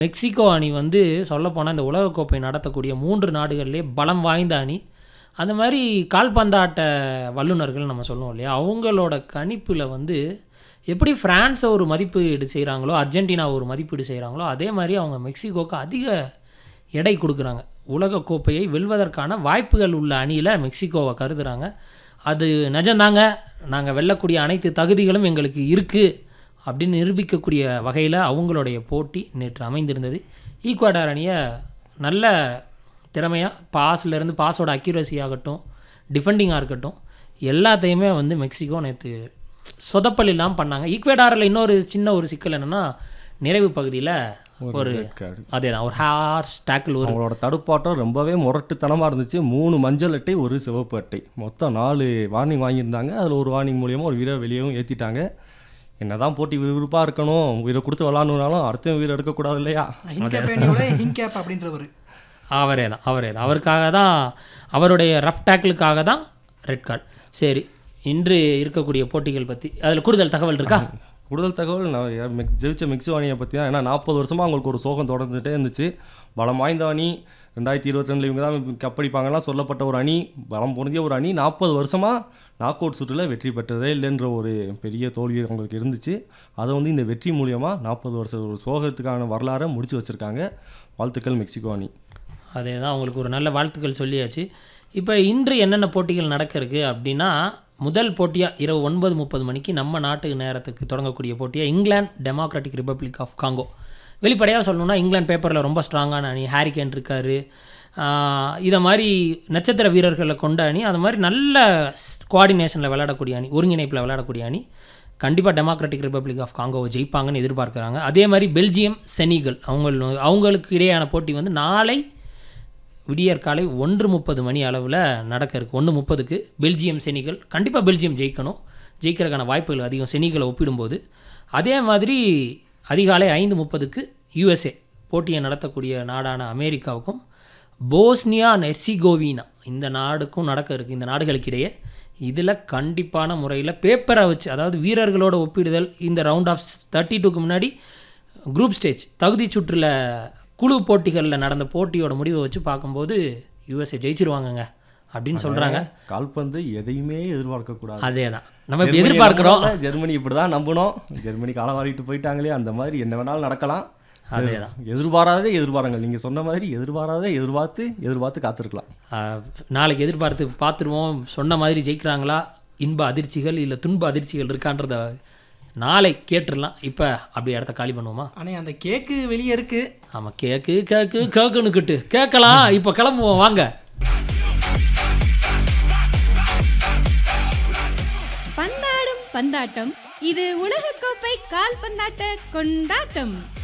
Mexico அணி வந்து சொல்லப்போனால் இந்த உலகக்கோப்பை நடத்தக்கூடிய மூன்று நாடுகள்லேயே பலம் வாய்ந்த அணி அந்த மாதிரி கால்பந்தாட்ட வல்லுநர்கள் நம்ம சொல்லுவோம் இல்லையா அவங்களோட கணிப்பில் வந்து எப்படி ஃப்ரான்ஸை ஒரு மதிப்பீடு செய்கிறாங்களோ அர்ஜென்டினா ஒரு மதிப்பீடு செய்கிறாங்களோ அதே மாதிரி அவங்க மெக்சிகோக்கு அதிக எடை கொடுக்குறாங்க உலகக்கோப்பையை வெல்வதற்கான வாய்ப்புகள் உள்ள அணியில் மெக்சிகோவை கருதுகிறாங்க அது நிஜம்தாங்க நாங்கள் வெல்லக்கூடிய அனைத்து தகுதிகளும் எங்களுக்கு இருக்குது அப்படின்னு நிரூபிக்கக்கூடிய வகையில் அவங்களுடைய போட்டி நேற்று அமைந்திருந்தது ஈக்குவடார் அணியை நல்ல திறமையாக பாஸ்லேருந்து பாஸோட அக்யூரசி ஆகட்டும் டிஃபெண்டிங்காக இருக்கட்டும் எல்லாத்தையுமே வந்து மெக்சிகோ நேற்று சொதப்பல் இல்லாமல் பண்ணாங்க ஈக்குவேடாரில் இன்னொரு சின்ன ஒரு சிக்கல் என்னென்னா நிறைவு பகுதியில் ஒரு அதே தான் ஒரு ஹார்ஸ் டேக்கிள் ஒரு அவங்களோட தடுப்பாட்டம் ரொம்பவே முரட்டுத்தனமாக இருந்துச்சு மூணு மஞ்சள் அட்டை ஒரு சிவப்பு அட்டை மொத்தம் நாலு வார்னிங் வாங்கியிருந்தாங்க அதில் ஒரு வார்னிங் மூலியமாக ஒரு வீரர் வெளியவும் ஏற்றிட்டாங்க என்னதான் போட்டி விறுவிறுப்பாக இருக்கணும் உயிரை கொடுத்து விளாட்ணுனாலும் அடுத்த உயிரை எடுக்கக்கூடாது இல்லையா ஹின்கேப் அணியோட ஹின்கேப் அப்படின்றவர் அவரே தான் அவரே தான் அவருக்காக தான் அவருடைய ரஃப் டேக்கிளுக்காக தான் ரெட் கார்டு சரி இன்று இருக்கக்கூடிய போட்டிகள் பற்றி அதில் கூடுதல் தகவல் இருக்கா கூடுதல் தகவல் நான் யா- மெக்- ஜெயிச்ச மெக்சிகோ அணியை பற்றி தான் ஏன்னா நாற்பது வருஷமாக அவங்களுக்கு ஒரு சோகம் தொடர்ந்துட்டே இருந்துச்சு பலம் வாய்ந்த அணி ரெண்டாயிரத்தி இருபத்தி ரெண்டில் இவங்க தான் கப்படிப்பாங்கலாம் சொல்லப்பட்ட ஒரு அணி பலம் பொருந்திய ஒரு அணி நாற்பது வருஷமாக நாக் அவுட் சுற்றில் வெற்றி பெற்றதே இல்லைன்ற ஒரு பெரிய தோல்வி அவங்களுக்கு இருந்துச்சு அதை வந்து இந்த வெற்றி மூலியமாக நாற்பது வருஷம் ஒரு சோகத்துக்கான வரலாறை முடிச்சு வச்சுருக்காங்க வாழ்த்துக்கள் மெக்சிகோ அணி அதே தான் அவங்களுக்கு ஒரு நல்ல வாழ்த்துக்கள் சொல்லியாச்சு இப்போ இன்று என்னென்ன போட்டிகள் நடக்க இருக்கு அப்படின்னா முதல் போட்டியாக இரவு ஒன்பது முப்பது மணிக்கு நம்ம நாட்டு நேரத்துக்கு தொடங்கக்கூடிய போட்டியாக இங்கிலாந்து டெமோக்ராட்டிக் ரிப்பப்ளிக் ஆஃப் காங்கோ வெளிப்படையாக சொல்லணும்னா இங்கிலாந்து பேப்பரில் ரொம்ப ஸ்ட்ராங்கான அணி ஹாரிகேன் இருக்கார் இதை மாதிரி நட்சத்திர வீரர்களை கொண்ட அணி அது மாதிரி நல்ல கோஆர்டினேஷனில் விளையாடக்கூடிய அணி ஒருங்கிணைப்பில் விளையாடக்கூடிய அணி கண்டிப்பாக டெமோக்ராட்டிக் ரிப்பப்ளிக் ஆஃப் காங்கோவை ஜெயிப்பாங்கன்னு எதிர்பார்க்குறாங்க அதே மாதிரி பெல்ஜியம் செனிகல் அவங்க அவங்களுக்கு இடையேயான போட்டி வந்து நாளை விடியற் காலை ஒன்று முப்பது மணி அளவில் நடக்க இருக்கு ஒன்று முப்பதுக்கு பெல்ஜியம் செனிகள் கண்டிப்பாக பெல்ஜியம் ஜெயிக்கணும் ஜெயிக்கிறதுக்கான வாய்ப்புகள் அதிகம் செனிகளை ஒப்பிடும்போது அதே மாதிரி அதிகாலை ஐந்து முப்பதுக்கு யூஎஸ்ஏ போட்டியை நடத்தக்கூடிய நாடான அமெரிக்காவுக்கும் போஸ்னியா நெர்சிகோவினா இந்த நாடுக்கும் நடக்க இருக்குது இந்த நாடுகளுக்கு இடையே இதில் கண்டிப்பான முறையில் பேப்பரை வச்சு அதாவது வீரர்களோட ஒப்பிடுதல் இந்த ரவுண்ட் ஆஃப் தேர்ட்டி டூக்கு முன்னாடி குரூப் ஸ்டேஜ் தகுதி சுற்றில் குழு போட்டிகளில் நடந்த போட்டியோட முடிவை வச்சு பார்க்கும்போது யூஎஸ்ஏ ஜெயிச்சிருவாங்கங்க அப்படின்னு சொல்கிறாங்க கால்பந்து எதையுமே எதிர்பார்க்கக்கூடாது அதே தான் நம்ம இப்ப ஜெர்மனி எதிர்பார்க்குறோம் நம்புனோம்ல, ஜெர்மனி இப்படி தான் நம்பணும் ஜெர்மனி காலம் வாரிட்டு போயிட்டாங்களே அந்த மாதிரி என்ன வேணாலும் நடக்கலாம் அதே தான் எதிர்பாராதே எதிர்பாருங்கள் நீங்கள் சொன்ன மாதிரி எதிர்பாராதே எதிர்பார்த்து எதிர்பார்த்து காத்திருக்கலாம் ஆஹ், நாளைக்கு எதிர்பார்த்து பார்த்துருவோம் சொன்ன மாதிரி ஜெயிக்கிறாங்களா இன்ப அதிர்ச்சிகள் இல்லை துன்ப அதிர்ச்சிகள் இருக்கான்றத நாளை கேட்டுடலாம் இப்போ அப்படி இடத்த காலி பண்ணுவோமா அண்ணே அந்த கேக்கு வெளியே இருக்கு ஆமாம் கேக்கு கேக்கு கேக்குன்னுக்கிட்டு கேட்கலாம் இப்போ கிளம்புவோம் வாங்க பந்தாடும் பந்தாட்டம் இது உலகக்கோப்பை கால்பந்தாட்ட கொண்டாட்டம்